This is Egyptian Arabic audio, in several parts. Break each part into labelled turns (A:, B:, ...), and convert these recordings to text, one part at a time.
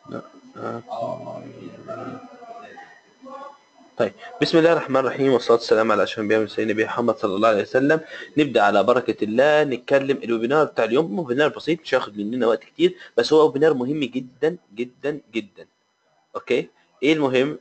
A: لا طيب بسم الله الرحمن الرحيم والصلاة والسلام على أشرف الأنبياء والمرسلين نبينا محمد صلى الله عليه وسلم نبدأ على بركة الله نتكلم الويبينار بتاع اليوم ويبينار بسيط مش هياخد مننا وقت كتير بس هو ويبينار مهم جدا جدا جدا أوكي إيه المهم؟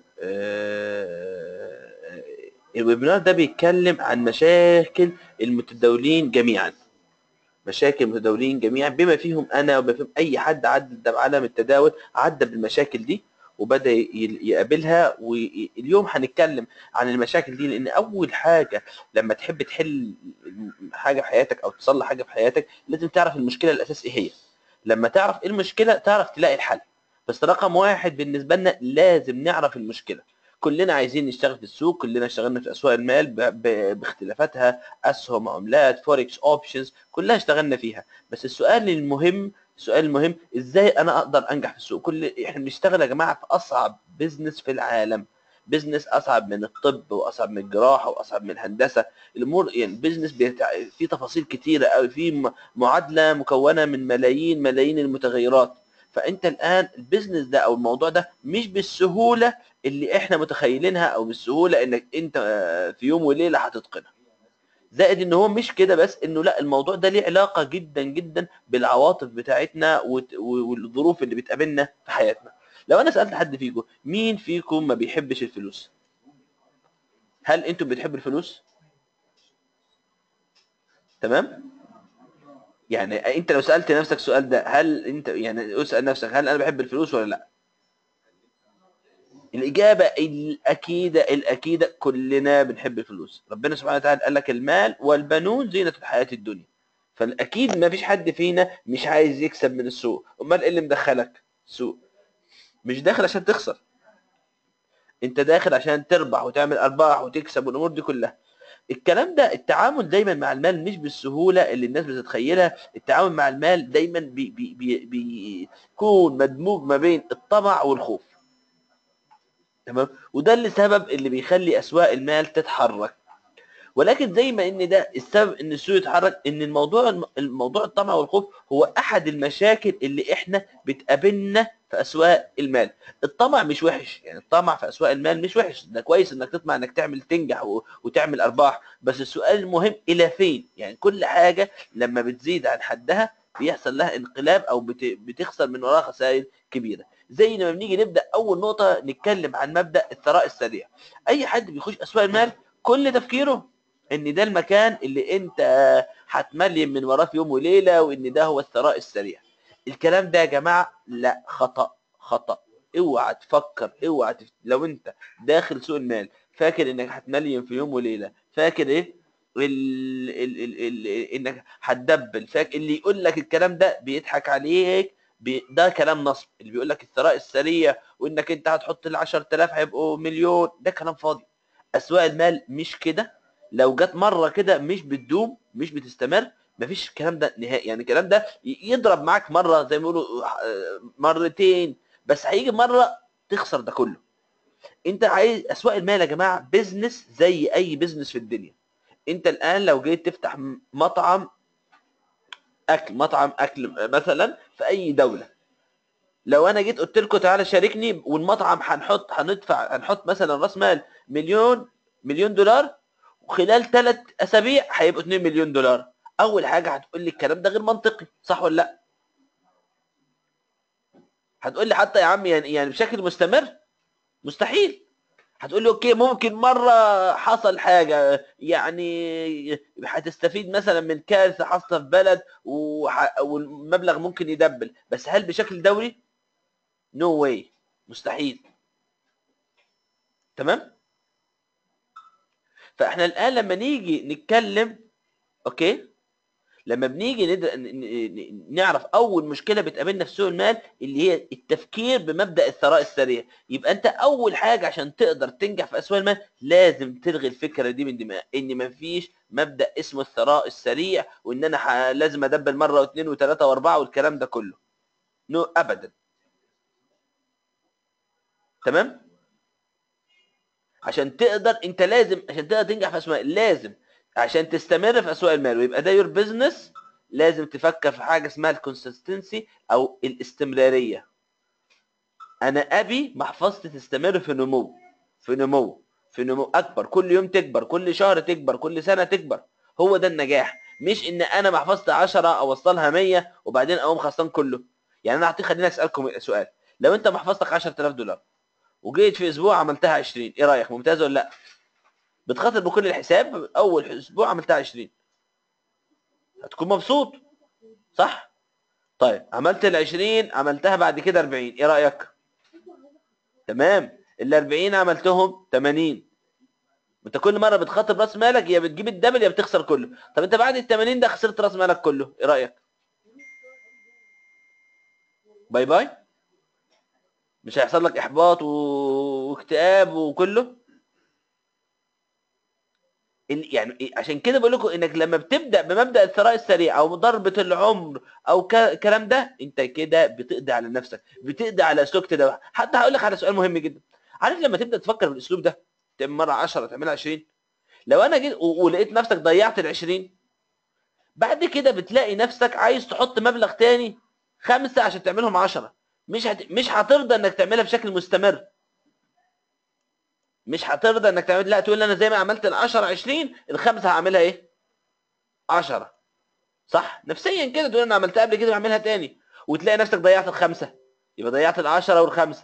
A: آه الويبينار ده بيتكلم عن مشاكل المتداولين جميعا مشاكل المتداولين جميعا بما فيهم انا وبما فيهم اي حد عدى بعالم التداول عدى بالمشاكل دي وبدا ي- يقابلها واليوم هنتكلم عن المشاكل دي لان اول حاجه لما تحب تحل حاجه في حياتك او تصلح حاجه في حياتك لازم تعرف المشكله الاساس ايه هي لما تعرف ايه المشكله تعرف تلاقي الحل بس رقم واحد بالنسبه لنا لازم نعرف المشكله كلنا عايزين نشتغل في السوق كلنا اشتغلنا في اسواق المال ب- ب- باختلافاتها اسهم عملات فوركس اوبشنز كلها اشتغلنا فيها بس السؤال المهم السؤال المهم ازاي انا اقدر انجح في السوق كل احنا بنشتغل يا جماعه في اصعب بزنس في العالم بزنس اصعب من الطب واصعب من الجراحه واصعب من الهندسه الامور يعني بزنس بيتع... فيه تفاصيل كتيره قوي فيه م- معادله مكونه من ملايين ملايين المتغيرات فانت الان البيزنس ده او الموضوع ده مش بالسهوله اللي احنا متخيلينها او بالسهوله انك انت آه، في يوم وليله هتتقنها زائد ان هو مش كده بس انه لا الموضوع ده ليه علاقه جدا جدا بالعواطف بتاعتنا وت- والظروف اللي بتقابلنا في حياتنا لو انا سالت حد فيكم مين فيكم ما بيحبش الفلوس هل انتم بتحبوا الفلوس تمام يعني انت لو سالت نفسك السؤال ده هل انت يعني اسال نفسك هل انا بحب الفلوس ولا لا الإجابة الأكيدة الأكيدة كلنا بنحب الفلوس ربنا سبحانه وتعالى قال لك المال والبنون زينة الحياة الدنيا فالأكيد ما فيش حد فينا مش عايز يكسب من السوق أمال إيه اللي مدخلك السوق مش داخل عشان تخسر أنت داخل عشان تربح وتعمل أرباح وتكسب والأمور دي كلها الكلام ده التعامل دايما مع المال مش بالسهولة اللي الناس بتتخيلها التعامل مع المال دايما بي بي بي بيكون مدموج ما بين الطمع والخوف تمام وده اللي سبب اللي بيخلي اسواق المال تتحرك ولكن زي ما ان ده السبب ان السوق يتحرك ان الموضوع الموضوع الطمع والخوف هو احد المشاكل اللي احنا بتقابلنا في اسواق المال الطمع مش وحش يعني الطمع في اسواق المال مش وحش ده كويس انك تطمع انك تعمل تنجح و- وتعمل ارباح بس السؤال المهم الى فين يعني كل حاجه لما بتزيد عن حدها بيحصل لها انقلاب او بت- بتخسر من وراها خسائر كبيره زي لما بنيجي نبدا اول نقطه نتكلم عن مبدا الثراء السريع اي حد بيخش اسواق المال كل تفكيره ان ده المكان اللي انت هتملي من وراه في يوم وليله وان ده هو الثراء السريع الكلام ده يا جماعه لا خطا خطا اوعى تفكر اوعى تف... لو انت داخل سوق المال فاكر انك هتمليم في يوم وليله فاكر ايه ال... ال... ال... ال... انك هتدبل فاكر اللي يقول لك الكلام ده بيضحك عليك بي... ده كلام نصب اللي بيقول لك الثراء السريع وانك انت هتحط ال 10000 هيبقوا مليون ده كلام فاضي اسواق المال مش كده لو جت مره كده مش بتدوم مش بتستمر مفيش الكلام ده نهائي يعني الكلام ده ي- يضرب معاك مره زي ما بيقولوا آه، مرتين بس هيجي مره تخسر ده كله انت عايز اسواق المال يا جماعه بيزنس زي اي بيزنس في الدنيا انت الان لو جيت تفتح م- مطعم اكل مطعم اكل مثلا في اي دوله لو انا جيت قلت لكم تعالى شاركني والمطعم هنحط هندفع هنحط مثلا راس مال مليون مليون دولار وخلال ثلاث اسابيع هيبقوا 2 مليون دولار اول حاجه هتقول لي الكلام ده غير منطقي صح ولا لا هتقول لي حتى يا عم يعني يعني بشكل مستمر مستحيل هتقول لي اوكي ممكن مره حصل حاجه يعني هتستفيد مثلا من كارثه حاصله في بلد وح... والمبلغ ممكن يدبل بس هل بشكل دوري نو no واي مستحيل تمام فاحنا الان لما نيجي نتكلم اوكي لما بنيجي ند... ن- ن- نعرف اول مشكله بتقابلنا في سوق المال اللي هي التفكير بمبدا الثراء السريع يبقى انت اول حاجه عشان تقدر تنجح في اسواق المال لازم تلغي الفكره دي من دماغك ان مفيش مبدا اسمه الثراء السريع وان انا ح... لازم ادبل مره واثنين وثلاثه واربعه والكلام ده كله نو ابدا تمام عشان تقدر انت لازم عشان تقدر تنجح في اسواق لازم عشان تستمر في اسواق المال ويبقى ده يور بزنس لازم تفكر في حاجه اسمها الكونسستنسي او الاستمراريه انا ابي محفظتي تستمر في نمو في نمو في نمو اكبر كل يوم تكبر كل شهر تكبر كل سنه تكبر هو ده النجاح مش ان انا محفظتي 10 اوصلها 100 وبعدين اقوم خسران كله يعني انا هعطيك خليني اسالكم سؤال لو انت محفظتك 10000 دولار وجيت في اسبوع عملتها 20 ايه رايك ممتاز ولا لا بتخاطر بكل الحساب اول اسبوع عملتها 20 هتكون مبسوط صح طيب عملت ال 20 عملتها بعد كده 40 ايه رايك تمام ال 40 عملتهم 80 انت كل مره بتخاطب راس مالك يا بتجيب الدبل يا بتخسر كله طب انت بعد ال 80 ده خسرت راس مالك كله ايه رايك باي باي مش هيحصل لك احباط و... واكتئاب وكله ال- يعني إيه؟ عشان كده بقول لكم انك لما بتبدا بمبدا الثراء السريع او ضربه العمر او ك- الكلام ده انت كده بتقضي على نفسك بتقضي على اسلوب كده حتى هقول لك على سؤال مهم جدا عارف لما تبدا تفكر بالاسلوب ده تعمل مره 10 تعملها 20 لو انا جيت و- ولقيت نفسك ضيعت ال 20 بعد كده بتلاقي نفسك عايز تحط مبلغ تاني خمسة عشان تعملهم 10 مش هت... مش هترضى انك تعملها بشكل مستمر مش هترضى انك تعمل لا تقول انا زي ما عملت ال 10 20 الخمسه هعملها ايه 10 صح نفسيا كده تقول انا عملتها قبل كده بعملها تاني وتلاقي نفسك ضيعت الخمسه يبقى ضيعت ال 10 والخمسه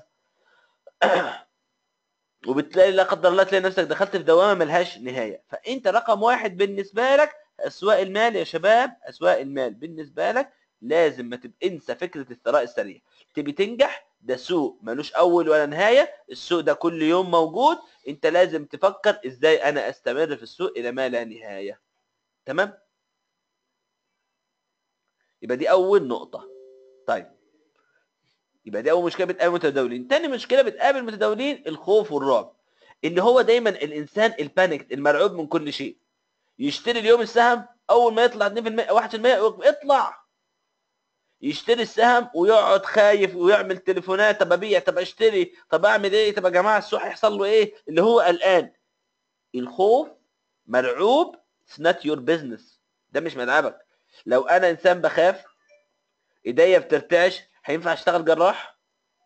A: وبتلاقي لا قدر الله تلاقي نفسك دخلت في دوامه ملهاش نهايه فانت رقم واحد بالنسبه لك اسواق المال يا شباب اسواق المال بالنسبه لك لازم ما تبقى انسى فكره الثراء السريع تبي تنجح ده سوق ملوش اول ولا نهايه السوق ده كل يوم موجود انت لازم تفكر ازاي انا استمر في السوق الى ما لا نهايه تمام يبقى دي اول نقطه طيب يبقى دي اول مشكله بتقابل المتداولين تاني مشكله بتقابل المتداولين الخوف والرعب اللي هو دايما الانسان البانيك المرعوب من كل شيء يشتري اليوم السهم اول ما يطلع 2% 1% يقول اطلع يشتري السهم ويقعد خايف ويعمل تليفونات طب ابيع طب اشتري طب اعمل ايه طب يا جماعه السوق هيحصل له ايه اللي هو قلقان الخوف مرعوب it's not your business ده مش ملعبك لو انا انسان بخاف ايديا بترتعش هينفع اشتغل جراح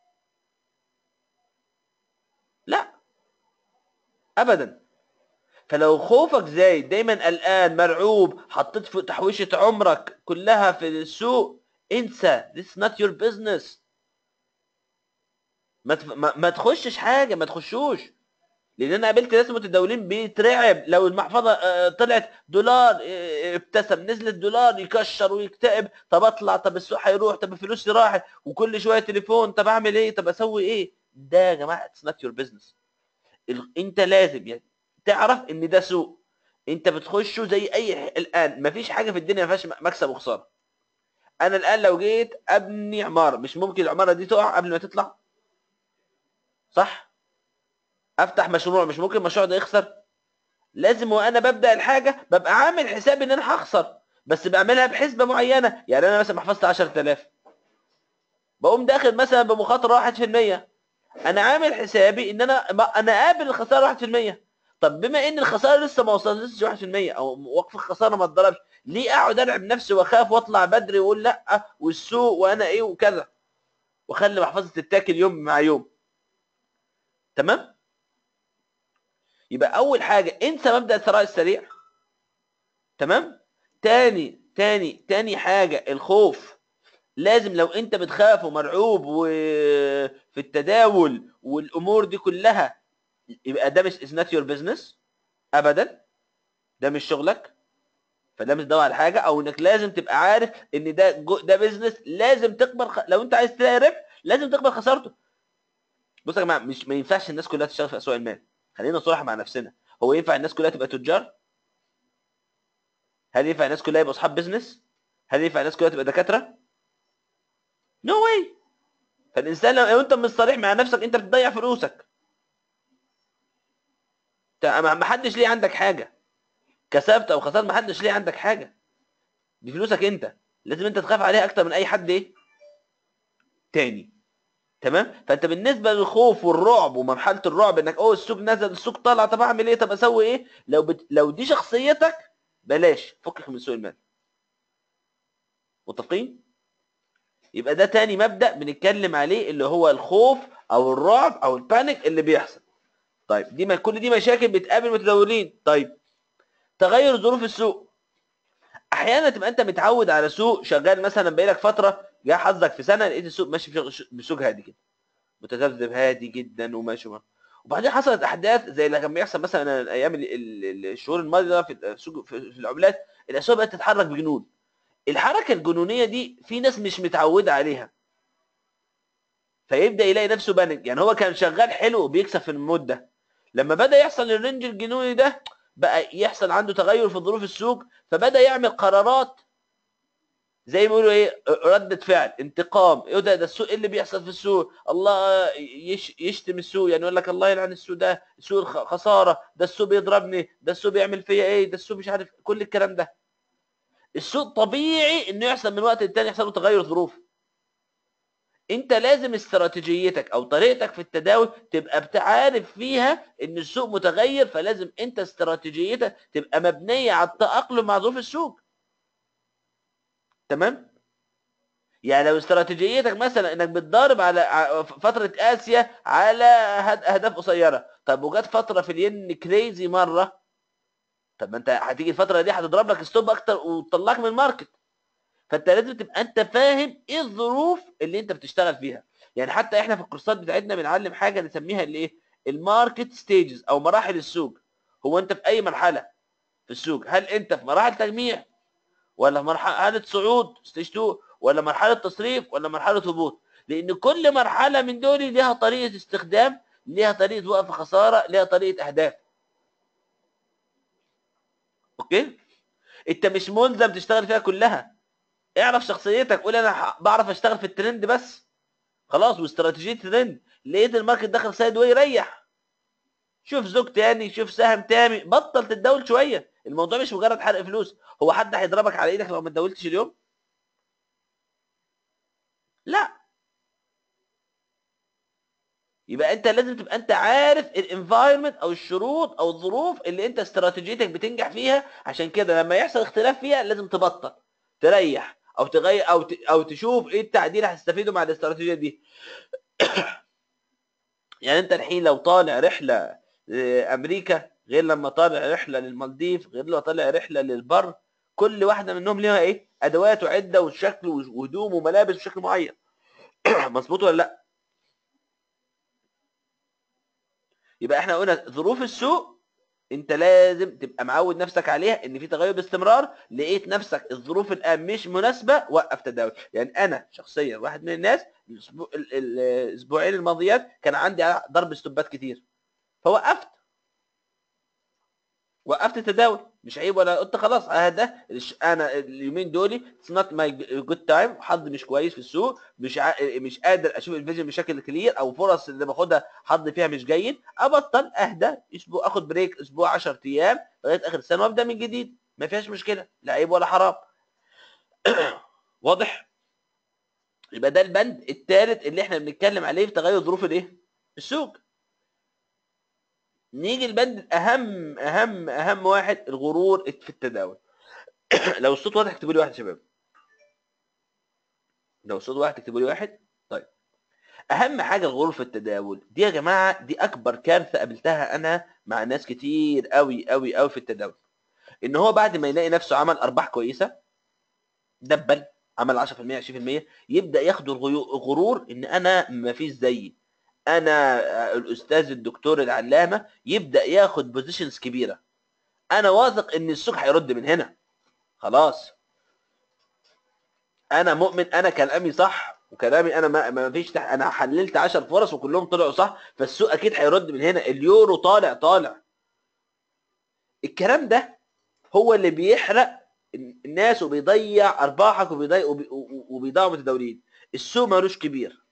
A: لا ابدا فلو خوفك زايد دايما قلقان مرعوب حطيت في تحويشه عمرك كلها في السوق انسى this not your business ما تف... ما, ما تخشش حاجه ما تخشوش لان انا قابلت ناس متداولين بيترعب لو المحفظه آه، طلعت دولار آه، ابتسم نزلت دولار يكشر ويكتئب طب اطلع طب السوق هيروح طب الفلوس راحت وكل شويه تليفون طب اعمل ايه طب اسوي ايه ده يا جماعه اتس نوت يور بزنس انت لازم يعني تعرف ان ده سوق انت بتخشه زي اي الان مفيش حاجه في الدنيا ما فيهاش مكسب وخساره انا الان لو جيت ابني عماره مش ممكن العماره دي تقع قبل ما تطلع صح افتح مشروع مش ممكن المشروع ده يخسر لازم وانا ببدا الحاجه ببقى عامل حساب ان انا هخسر بس بعملها بحسبه معينه يعني انا مثلا محفظتي 10000 بقوم داخل مثلا بمخاطره 1% انا عامل حسابي ان انا ما انا قابل الخساره 1% طب بما ان الخساره لسه ما وصلتش 1% او وقف الخساره ما اتضربش ليه اقعد ارعب نفسي واخاف واطلع بدري واقول لا والسوق وانا ايه وكذا واخلي محفظه تتاكل يوم مع يوم تمام يبقى اول حاجه انسى مبدا الثراء السريع تمام تاني تاني تاني حاجه الخوف لازم لو انت بتخاف ومرعوب وفي التداول والامور دي كلها يبقى ده مش is not your business ابدا ده مش شغلك فده مش دواء على حاجه او انك لازم تبقى عارف ان ده جو ده بيزنس لازم تقبل خ... لو انت عايز تلاقي ربح لازم تقبل خسارته بص يا جماعه مش ما ينفعش الناس كلها تشتغل في اسواق المال خلينا صراحه مع نفسنا هو ينفع الناس كلها تبقى تجار هل ينفع الناس كلها يبقوا اصحاب بيزنس هل ينفع الناس كلها تبقى دكاتره نو no واي فالانسان لو لو انت مش صريح مع نفسك انت بتضيع فلوسك انت ما حدش ليه عندك حاجه كسبت او خسرت ما حدش ليه عندك حاجه دي فلوسك انت لازم انت تخاف عليها اكتر من اي حد ايه تاني تمام فانت بالنسبه للخوف والرعب ومرحله الرعب انك اوه السوق نزل السوق طلع طب اعمل ايه طب اسوي ايه لو بت... لو دي شخصيتك بلاش فكك من سوق المال متفقين يبقى ده تاني مبدأ بنتكلم عليه اللي هو الخوف او الرعب او البانيك اللي بيحصل طيب دي ما كل دي مشاكل بتقابل المتداولين طيب تغير ظروف السوق احيانا تبقى انت متعود على سوق شغال مثلا بقالك فتره جه حظك في سنه لقيت السوق ماشي بشغ- بسوق هادي كده متذبذب هادي جدا وماشي مر. وبعدين حصلت احداث زي اللي كان بيحصل مثلا الايام ال- ال- الشهور الماضيه في السوق في في العملات الاسواق بقت تتحرك بجنون الحركه الجنونيه دي في ناس مش متعوده عليها فيبدا يلاقي نفسه بانك يعني هو كان شغال حلو وبيكسب في المده لما بدا يحصل الرينج الجنوني ده بقى يحصل عنده تغير في ظروف السوق فبدا يعمل قرارات زي ما بيقولوا ايه ردة فعل انتقام ايه ده ده السوق إيه اللي بيحصل في السوق الله يش يشتم السوق يعني يقول لك الله يلعن السوق ده السوق خ- خساره ده السوق بيضربني ده السوق بيعمل فيا ايه ده السوق مش عارف كل الكلام ده السوق طبيعي انه يحصل من وقت للتاني يحصل له تغير ظروف انت لازم استراتيجيتك او طريقتك في التداول تبقى بتعرف فيها ان السوق متغير فلازم انت استراتيجيتك تبقى مبنيه على التاقلم مع ظروف السوق تمام يعني لو استراتيجيتك مثلا انك بتضارب على ع- فتره اسيا على هد- اهداف قصيره طب وجت فتره في الين كريزي مره طب ما انت هتيجي الفتره دي هتضرب لك ستوب اكتر وتطلعك من الماركت فانت لازم تبقى انت فاهم ايه الظروف اللي انت بتشتغل فيها يعني حتى احنا في الكورسات بتاعتنا بنعلم حاجه نسميها الايه الماركت ستيجز او مراحل السوق هو انت في اي مرحله في السوق هل انت في مراحل تجميع ولا في مرحله صعود ستيج 2 ولا مرحله تصريف ولا مرحله هبوط لان كل مرحله من دول ليها طريقه استخدام ليها طريقه وقف خساره ليها طريقه اهداف اوكي انت مش ملزم تشتغل فيها كلها اعرف شخصيتك قول انا ح- بعرف اشتغل في الترند بس خلاص واستراتيجيه ترند لقيت الماركت دخل سايد واي ريح شوف زوج تاني شوف سهم تاني بطل تتداول شويه الموضوع مش مجرد حرق فلوس هو حد هيضربك على ايدك لو ما اتداولتش اليوم لا يبقى انت لازم تبقى انت عارف الانفايرمنت او الشروط او الظروف اللي انت استراتيجيتك بتنجح فيها عشان كده لما يحصل اختلاف فيها لازم تبطل تريح او تغير او ت... او تشوف ايه التعديل هتستفيده مع الاستراتيجيه دي يعني انت الحين لو طالع رحله امريكا غير لما طالع رحله للمالديف غير لما طالع رحله للبر كل واحده منهم ليها ايه ادوات وعده وشكل وهدوم وملابس بشكل معين مظبوط ولا لا يبقى احنا قلنا ظروف السوق انت لازم تبقى معود نفسك عليها ان في تغير باستمرار لقيت نفسك الظروف الان مش مناسبه وقف تداول يعني انا شخصيا واحد من الناس الأسبوع- ال- ال- الاسبوعين الماضيات كان عندي ضرب ستوبات كتير فوقفت وقفت التداول مش عيب ولا قلت خلاص هذا انا اليومين دول اتس نوت ماي جود تايم حظي مش كويس في السوق مش ع... مش قادر اشوف الفيجن بشكل كلير او فرص اللي باخدها حظي فيها مش جيد ابطل اهدى اسبوع اخد بريك اسبوع 10 ايام لغايه اخر السنه وابدا من جديد ما فيهاش مشكله لا عيب ولا حرام واضح يبقى ده البند الثالث اللي احنا بنتكلم عليه في تغير ظروف الايه السوق نيجي البند الاهم اهم اهم واحد الغرور في التداول لو الصوت واضح اكتبوا لي واحد يا شباب لو الصوت واحد اكتبوا لي واحد طيب اهم حاجه الغرور في التداول دي يا جماعه دي اكبر كارثه قابلتها انا مع ناس كتير قوي قوي قوي في التداول ان هو بعد ما يلاقي نفسه عمل ارباح كويسه دبل عمل 10% 20% يبدا ياخد الغيو- الغرور ان انا ما فيش زيي انا الاستاذ الدكتور العلامه يبدا ياخد بوزيشنز كبيره انا واثق ان السوق هيرد من هنا خلاص انا مؤمن انا كلامي صح وكلامي انا ما, ما فيش تح... انا حللت 10 فرص وكلهم طلعوا صح فالسوق اكيد هيرد من هنا اليورو طالع طالع الكلام ده هو اللي بيحرق الناس وبيضيع ارباحك وبيضيع وبي... وبيضيع متداولين السوق مالوش كبير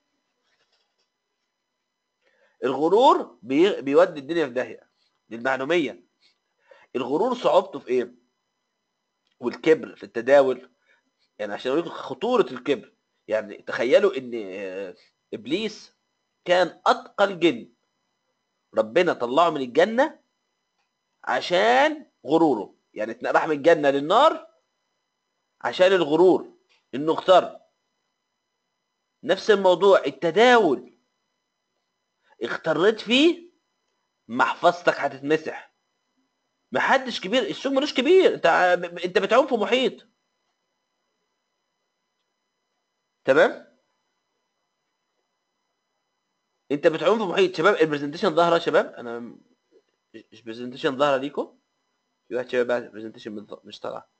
A: الغرور بي... بيودي الدنيا في داهيه للمعلوميه الغرور صعوبته في ايه والكبر في التداول يعني عشان اوريكم خطوره الكبر يعني تخيلوا ان آه، ابليس كان اتقى الجن ربنا طلعه من الجنه عشان غروره يعني اتنقل- راح من الجنه للنار عشان الغرور انه اختار نفس الموضوع التداول اختريت فيه محفظتك هتتمسح محدش كبير السوق ملوش كبير انت انت بتعوم في محيط تمام انت بتعوم في محيط شباب البرزنتيشن ظاهره يا شباب انا مش برزنتيشن ظاهره ليكم في واحد شباب بعد برزنتيشن مش طالعه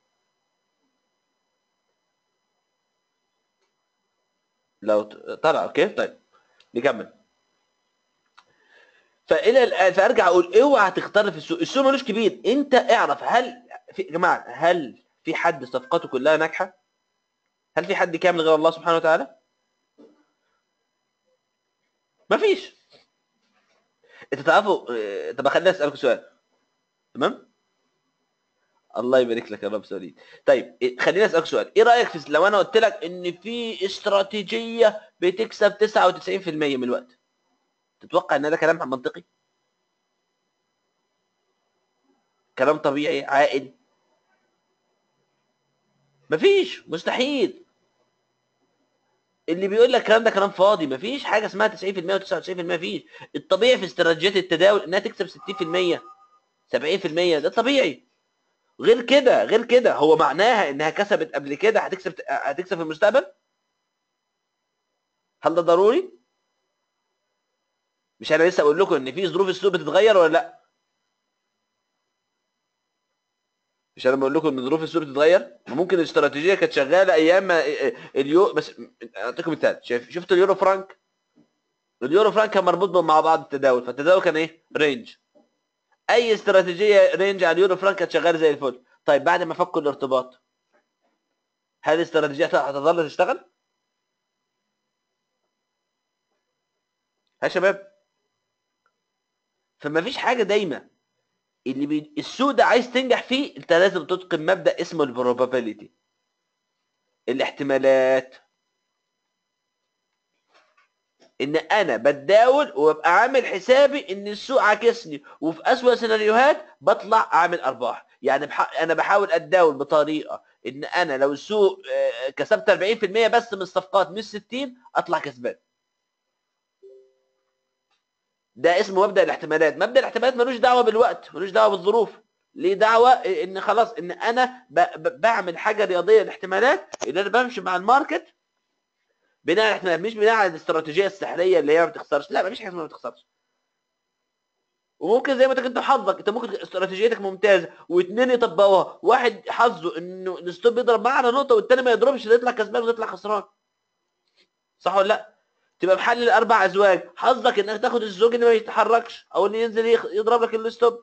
A: لو طلع اوكي طيب نكمل فالى الان فارجع اقول اوعى تختار في السوق السوق ملوش كبير انت اعرف هل في يا جماعه هل في حد صفقاته كلها ناجحه هل في حد كامل غير الله سبحانه وتعالى مفيش انت تعرفوا اه، طب خليني اسالك سؤال تمام الله يبارك لك يا رب سوليد طيب اه، خليني اسالك سؤال ايه رايك في لو انا قلت لك ان في استراتيجيه بتكسب 99% من الوقت تتوقع ان ده كلام منطقي كلام طبيعي عاقل مفيش مستحيل اللي بيقول لك الكلام ده كلام فاضي مفيش حاجه اسمها 90% و99% مفيش الطبيعي في استراتيجيات التداول انها تكسب 60% 70% ده طبيعي غير كده غير كده هو معناها انها كسبت قبل كده هتكسب هتكسب في المستقبل هل ده ضروري مش انا لسه اقول لكم ان في ظروف السوق بتتغير ولا لا مش انا بقول لكم ان ظروف السوق بتتغير ممكن الاستراتيجيه كانت شغاله ايام ما اليو بس اعطيكم مثال شايف شفت اليورو فرانك اليورو فرانك كان مربوط مع بعض التداول فالتداول كان ايه رينج اي استراتيجيه رينج على اليورو فرانك كانت شغاله زي الفل طيب بعد ما فكوا الارتباط هل الاستراتيجيات هتظل تشتغل ها شباب فما فيش حاجه دايما اللي بي... السوق ده عايز تنجح فيه انت لازم تتقن مبدا اسمه البروبابيليتي الاحتمالات ان انا بتداول وببقى عامل حسابي ان السوق عاكسني وفي اسوأ سيناريوهات بطلع اعمل ارباح يعني بح... انا بحاول اتداول بطريقه ان انا لو السوق آه، كسبت 40% بس من الصفقات مش 60 اطلع كسبان ده اسمه مبدا الاحتمالات مبدا الاحتمالات ملوش دعوه بالوقت ملوش دعوه بالظروف ليه دعوه ان خلاص ان انا ب... بعمل حاجه رياضيه الاحتمالات ان انا بمشي مع الماركت بناء على الاحتمالات مش بناء على الاستراتيجيه السحريه اللي هي ما بتخسرش لا مفيش حاجه اسمها ما بتخسرش وممكن زي ما انت كنت حظك انت ممكن استراتيجيتك ممتازه واثنين يطبقوها واحد حظه انه الستوب يضرب معاه على نقطه والتاني ما يضربش يطلع كسبان ويطلع خسران صح ولا لا تبقى محلل اربع ازواج حظك انك تاخد الزوج اللي ما يتحركش او اللي ينزل يضرب لك الستوب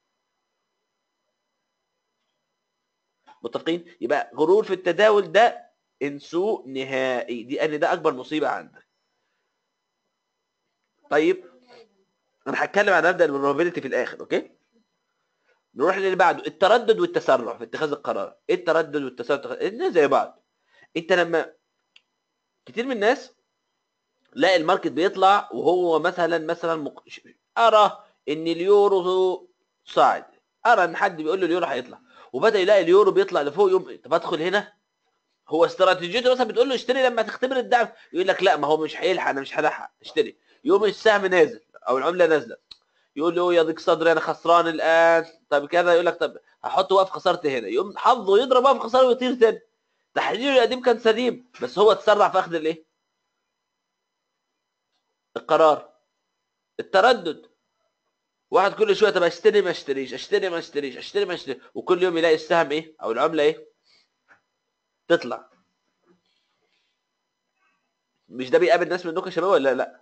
A: متفقين يبقى غرور في التداول ده انسوه نهائي دي ان ده اكبر مصيبه عندك طيب انا هتكلم عن مبدا البروبابيلتي في الاخر اوكي نروح للي بعده التردد والتسرع في اتخاذ القرار ايه التردد والتسرع الاثنين زي بعض انت لما كتير من الناس لا الماركت بيطلع وهو مثلا مثلا مق... ارى ان اليورو صاعد ارى ان حد بيقول له اليورو هيطلع وبدا يلاقي اليورو بيطلع لفوق يوم طب ادخل هنا هو استراتيجيته مثلا بتقول له اشتري لما تختبر الدعم يقول لك لا ما هو مش هيلحق انا مش هلحق اشتري يوم السهم نازل او العمله نازله يقول له يا ضيق صدري انا خسران الان طب كذا يقول لك طب هحط وقف خسارتي هنا يوم حظه يضرب وقف خساره ويطير تاني تحليله القديم كان سليم بس هو اتسرع في اخذ الايه القرار التردد واحد كل شويه طب اشتري ما اشتريش اشتري ما اشتريش اشتري ما اشتريش وكل يوم يلاقي السهم ايه او العمله ايه تطلع مش ده بيقابل ناس منكم يا شباب ولا لا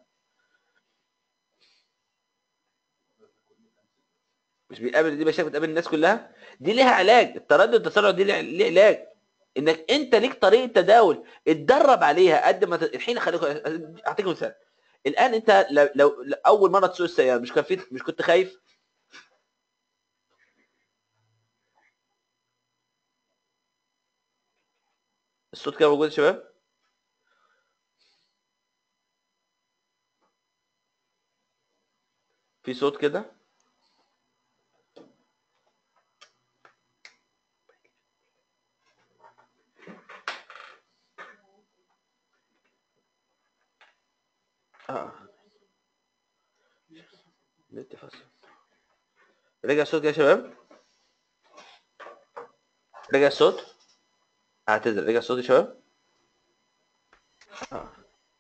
A: مش بيقابل دي مشاكل بتقابل الناس كلها دي ليها علاج التردد التسرع دي ليه علاج انك انت ليك طريقه تداول اتدرب عليها قد ما ت... الحين خليكم اعطيكم مثال الان انت لو, لو اول مره تسوق السياره مش كان في مش كنت خايف الصوت كده موجود يا شباب في صوت كده اه نت فصل رجع الصوت يا شباب رجع الصوت اعتذر رجع الصوت يا شباب آه.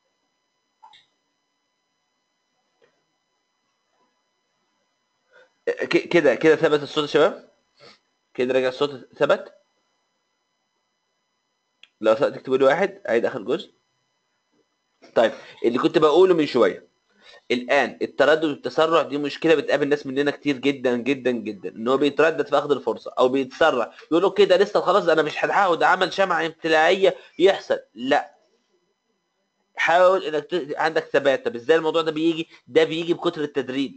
A: ك- كده كده ثبت الصوت يا شباب كده رجع الصوت ثبت لو ثبت تكتبوا لي واحد عيد اخر جزء طيب اللي كنت بقوله من شويه الان التردد والتسرع دي مشكله بتقابل ناس مننا كتير جدا جدا جدا ان هو بيتردد في اخذ الفرصه او بيتسرع يقولوا كده لسه خلاص انا مش هلحقه ده عمل شمعه امتلاعيه يحصل لا حاول انك ت... عندك ثبات طب ازاي الموضوع ده بيجي ده بيجي بكتر التدريب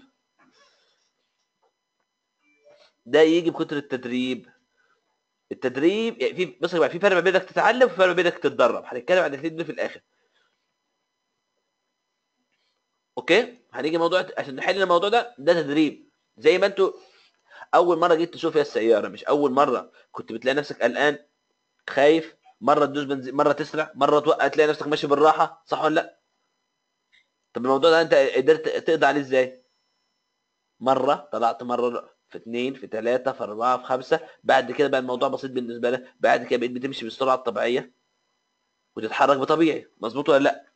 A: ده يجي بكتر التدريب التدريب يعني في بص يا جماعه في فرق ما بين انك تتعلم وفي فرق ما بين انك تتدرب هنتكلم عن الاثنين دول في الاخر اوكي هنيجي موضوع عشان نحل الموضوع ده ده تدريب زي ما انتوا اول مره جيت تشوف فيها السياره مش اول مره كنت بتلاقي نفسك قلقان خايف مره تدوس بنزين مره تسرع مره توقع تلاقي نفسك ماشي بالراحه صح ولا لا طب الموضوع ده انت قدرت تقضي عليه ازاي مره طلعت مره في اثنين في ثلاثة في أربعة في خمسة بعد كده بقى الموضوع بسيط بالنسبة لك بعد كده بقيت بتمشي بالسرعة الطبيعية وتتحرك بطبيعي مظبوط ولا لا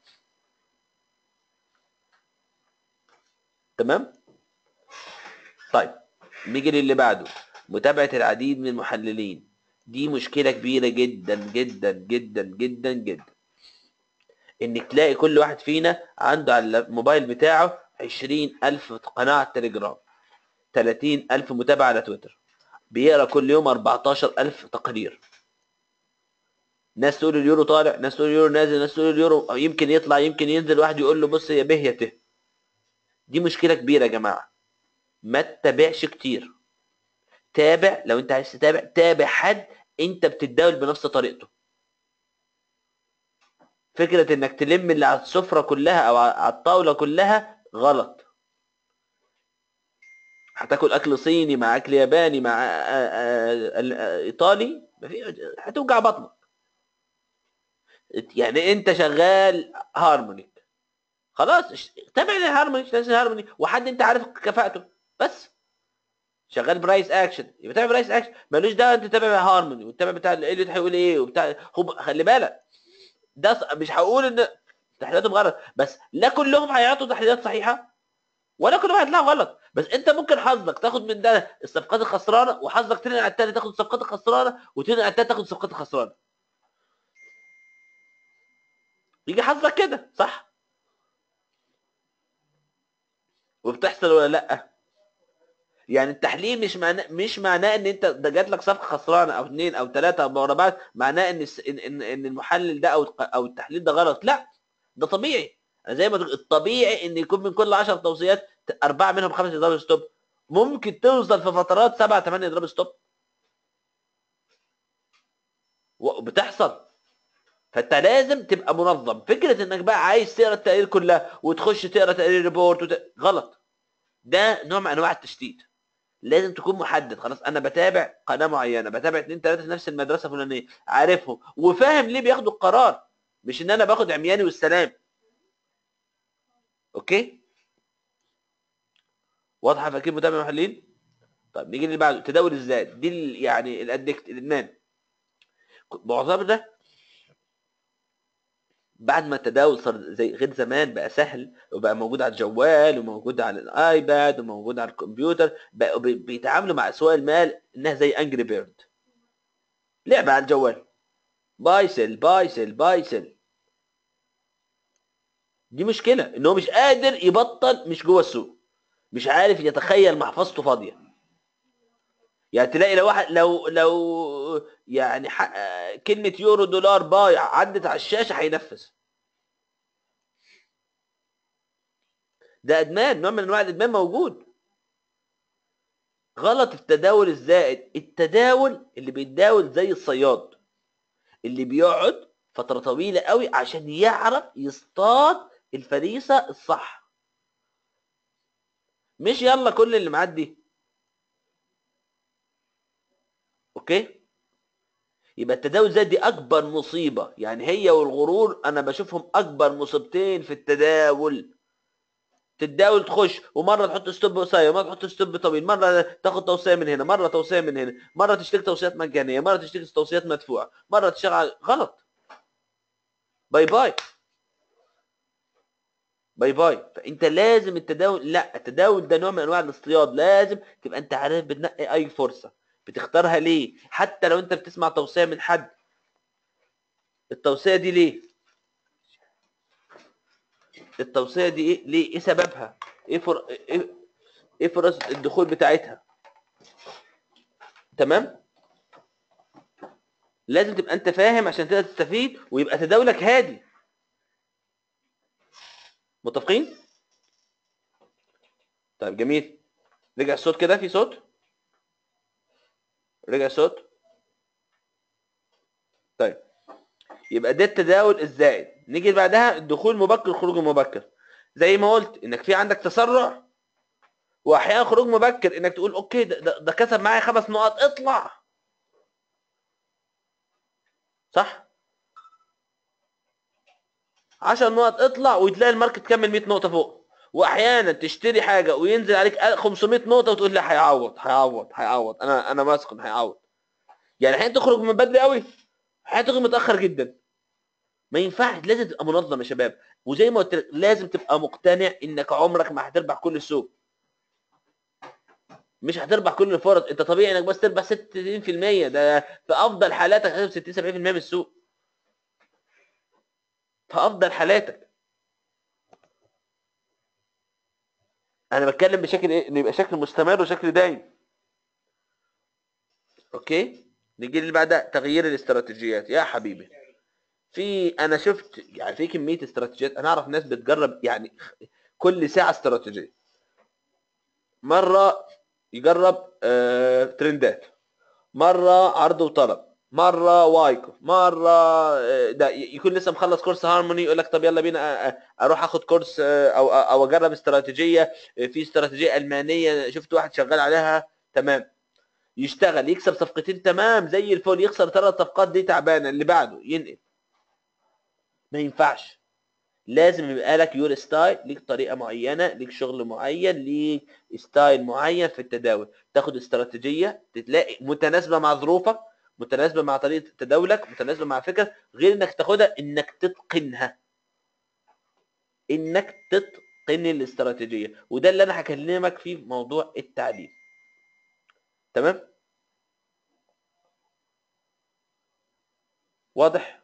A: تمام طيب نيجي للي بعده متابعة العديد من المحللين دي مشكلة كبيرة جدا جدا جدا جدا جدا انك تلاقي كل واحد فينا عنده على الموبايل بتاعه عشرين ألف قناة تليجرام تلاتين ألف متابعة على تويتر بيقرا كل يوم 14 ألف تقرير ناس تقول اليورو طالع ناس تقول اليورو نازل ناس تقول اليورو أو يمكن يطلع يمكن ينزل واحد يقول له بص يا به يا ته دي مشكلة كبيرة يا جماعة ما تتابعش كتير تابع لو انت عايز تتابع تابع حد انت بتتداول بنفس طريقته فكرة انك تلم اللي على السفرة كلها او على الطاولة كلها غلط هتاكل اكل صيني مع اكل ياباني مع ايطالي هتوجع بطنك يعني انت شغال هارمونيك خلاص تابع الهارموني لازم الهارموني وحد انت عارف كفاءته بس شغال برايس اكشن يبقى تابع برايس اكشن ملوش دعوه انت تتابع هارموني وتتابع بتاع اليوت هيقول ايه وبتاع خلي بالك ده مش هقول ان تحليلاتهم غلط بس لا كلهم هيعطوا تحليلات صحيحه ولا كلهم هيطلعوا غلط بس انت ممكن حظك تاخد من ده الصفقات الخسرانه وحظك تنقل على التاني تاخد الصفقات الخسرانه وتنقل على التاني تاخد الصفقات الخسرانه يجي حظك كده صح وبتحصل ولا لا يعني التحليل مش معناه مش معناه ان انت ده جات لك صفقه خسرانه او اثنين او ثلاثه او ورا بعض معناه ان ان ان المحلل ده او او التحليل ده غلط لا ده طبيعي زي ما تقول الطبيعي ان يكون من كل 10 توصيات اربعه منهم خمس اضراب ستوب ممكن توصل في فترات سبعه ثمانيه اضراب ستوب وبتحصل فانت لازم تبقى منظم فكره انك بقى عايز تقرا التقارير كلها وتخش تقرا تقارير ريبورت وت... غلط ده نوع من انواع التشتيت لازم تكون محدد خلاص انا بتابع قناه معينه بتابع اثنين ثلاثه في نفس المدرسه الفلانيه عارفهم وفاهم ليه بياخدوا القرار مش ان انا باخد عمياني والسلام اوكي واضحه فاكر متابع محللين طيب نيجي اللي بعده تداول الذات دي يعني الادكت الادمان معظمنا بعد ما التداول صار زي غير زمان بقى سهل وبقى موجود على الجوال وموجود على الايباد وموجود على الكمبيوتر بقوا بيتعاملوا مع اسواق المال انها زي انجري بيرد لعبه على الجوال بايسل بايسل بايسل دي مشكله ان هو مش قادر يبطل مش جوه السوق مش عارف يتخيل محفظته فاضيه يعني تلاقي لو واحد لو لو يعني كلمه يورو دولار بايع عدت على الشاشه هينفذ ده ادمان نوع من انواع الادمان موجود غلط التداول الزائد التداول اللي بيتداول زي الصياد اللي بيقعد فتره طويله قوي عشان يعرف يصطاد الفريسه الصح مش يلا كل اللي معدي اوكي يبقى التداول زي دي اكبر مصيبه يعني هي والغرور انا بشوفهم اكبر مصيبتين في التداول تتداول تخش ومره تحط ستوب قصير مره تحط ستوب طويل مره تاخد توصيه من هنا مره توصيه من هنا مره تشتري توصيات مجانيه مره تشتري توصيات مدفوعه مره تشتغل غلط باي باي باي باي فانت لازم التداول لا التداول ده نوع من انواع الاصطياد لازم تبقى انت عارف بتنقي اي فرصه بتختارها ليه حتى لو انت بتسمع توصيه من حد التوصيه دي ليه التوصيه دي ايه ليه ايه سببها ايه فر... ايه ايه فرص الدخول بتاعتها تمام لازم تبقى انت فاهم عشان تقدر تستفيد ويبقى تداولك هادي متفقين طيب جميل رجع الصوت كده في صوت رجع الصوت طيب يبقى ده التداول الزائد نيجي بعدها الدخول مبكر خروج مبكر زي ما قلت انك في عندك تسرع واحيانا خروج مبكر انك تقول اوكي ده, ده, ده كسب معايا خمس نقط اطلع صح 10 نقط اطلع وتلاقي الماركت كمل 100 نقطه فوق واحيانا تشتري حاجه وينزل عليك 500 نقطه وتقول لي هيعوض هيعوض هيعوض انا انا واثق انه هيعوض يعني احيانا تخرج من بدري قوي احيانا تخرج متاخر جدا ما ينفعش لازم تبقى منظم يا شباب وزي ما قلت لك لازم تبقى مقتنع انك عمرك ما هتربح كل السوق مش هتربح كل الفرص انت طبيعي انك بس تربح 60% ده في افضل حالاتك هتكسب 60 70% من السوق في افضل حالاتك انا بتكلم بشكل ايه انه يبقى شكل مستمر وشكل دايم اوكي نيجي اللي بعدها تغيير الاستراتيجيات يا حبيبي في انا شفت يعني في كميه استراتيجيات انا اعرف ناس بتجرب يعني كل ساعه استراتيجيه مره يجرب آه ترندات مره عرض وطلب مره وايكوف مره آه ده يكون لسه مخلص كورس هارموني يقول لك طب يلا بينا اروح اخد كورس آه او او اجرب استراتيجيه في استراتيجيه المانيه شفت واحد شغال عليها تمام يشتغل يكسب صفقتين تمام زي الفل يخسر ثلاث صفقات دي تعبانه اللي بعده ينقل ما ينفعش لازم يبقى لك يور ستايل ليك طريقه معينه ليك شغل معين ليك ستايل معين في التداول تاخد استراتيجيه تلاقي متناسبه مع ظروفك متناسبه مع طريقه تداولك متناسبه مع فكرك غير انك تاخدها انك تتقنها انك تتقن الاستراتيجيه وده اللي انا هكلمك فيه في موضوع التعليم تمام واضح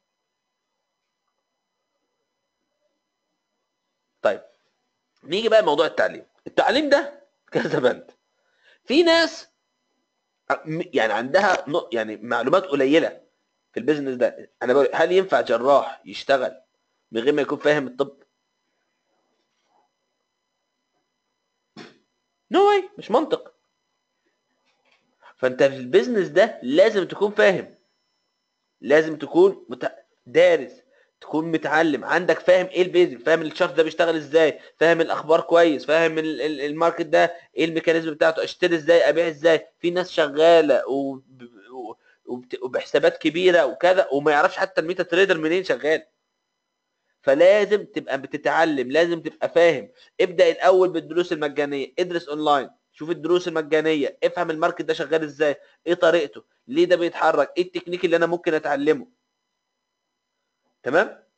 A: طيب نيجي بقى لموضوع التعليم التعليم ده كذا بند في ناس يعني عندها يعني معلومات قليله في البيزنس ده انا بقول هل ينفع جراح يشتغل من غير ما يكون فاهم الطب نو no واي مش منطق فانت في البيزنس ده لازم تكون فاهم لازم تكون مت... دارس تكون متعلم عندك فاهم ايه البيزك فاهم الشخص ده بيشتغل ازاي فاهم الاخبار كويس فاهم ال ال الماركت ده ايه الميكانيزم بتاعته اشتري ازاي ابيع ازاي في ناس شغاله و... وبحسابات كبيره وكذا وما يعرفش حتى الميتا تريدر منين شغال فلازم تبقى بتتعلم لازم تبقى فاهم ابدا الاول بالدروس المجانيه ادرس اونلاين شوف الدروس المجانيه افهم الماركت ده شغال ازاي ايه طريقته ليه ده بيتحرك ايه التكنيك اللي انا ممكن اتعلمه تمام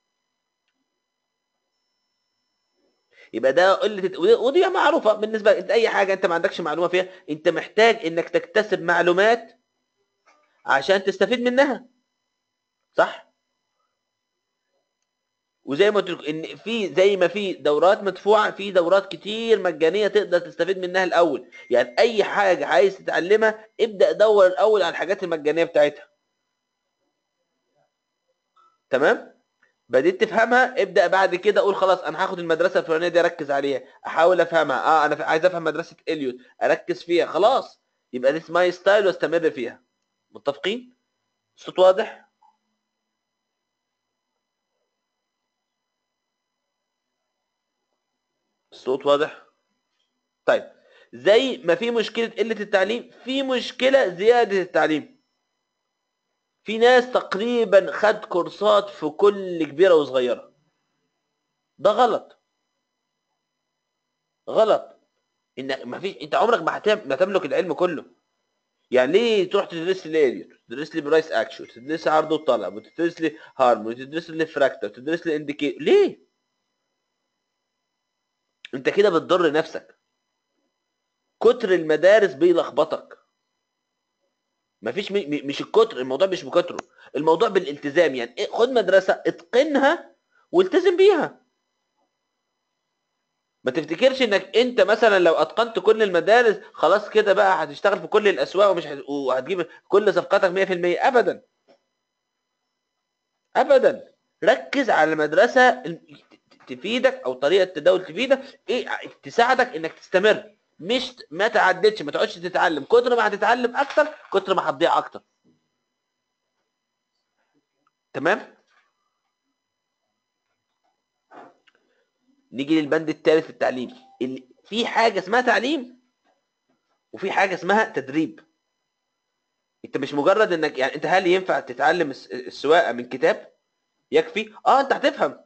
A: يبقى ده قله ودي معروفه بالنسبه لك اي حاجه انت ما عندكش معلومه فيها انت محتاج انك تكتسب معلومات عشان تستفيد منها صح وزي ما قلت لكم ان في زي ما في دورات مدفوعه في دورات كتير مجانيه تقدر تستفيد منها الاول يعني اي حاجه عايز تتعلمها ابدا دور الاول على الحاجات المجانيه بتاعتها تمام بديت تفهمها ابدا بعد كده اقول خلاص انا هاخد المدرسه الفلانيه دي اركز عليها احاول افهمها اه انا عايز افهم مدرسه اليوت اركز فيها خلاص يبقى دي ماي ستايل واستمر فيها متفقين الصوت واضح الصوت واضح طيب زي ما في مشكله قله التعليم في مشكله زياده التعليم في ناس تقريبا خد كورسات في كل كبيره وصغيره ده غلط غلط انك ما فيش انت عمرك ما هتم... ما تملك العلم كله يعني ليه تروح تدرس لي ليريوت تدرس لي برايس اكشن تدرس لي عرض وطلب وتدرس لي هارموني تدرس لي فراكتر تدرس لي انديكيت ليه انت كده بتضر نفسك كتر المدارس بيلخبطك مفيش م... م- مش الكتر الموضوع مش بكتره الموضوع بالالتزام يعني إيه، خد مدرسة اتقنها والتزم بيها ما تفتكرش انك انت مثلا لو اتقنت كل المدارس خلاص كده بقى هتشتغل في كل الاسواق ومش هت... وهتجيب كل صفقاتك 100% ابدا ابدا ركز على مدرسة الم- تفيدك او طريقة تداول تفيدك ايه تساعدك انك تستمر مش ت- ما تعدتش ما تقعدش تتعلم كتر ما هتتعلم اكتر كتر ما هتضيع اكتر تمام نيجي للبند الثالث في التعليم اللي في حاجه اسمها تعليم وفي حاجه اسمها تدريب انت مش مجرد انك يعني انت هل ينفع تتعلم الس- السواقه من كتاب يكفي اه انت هتفهم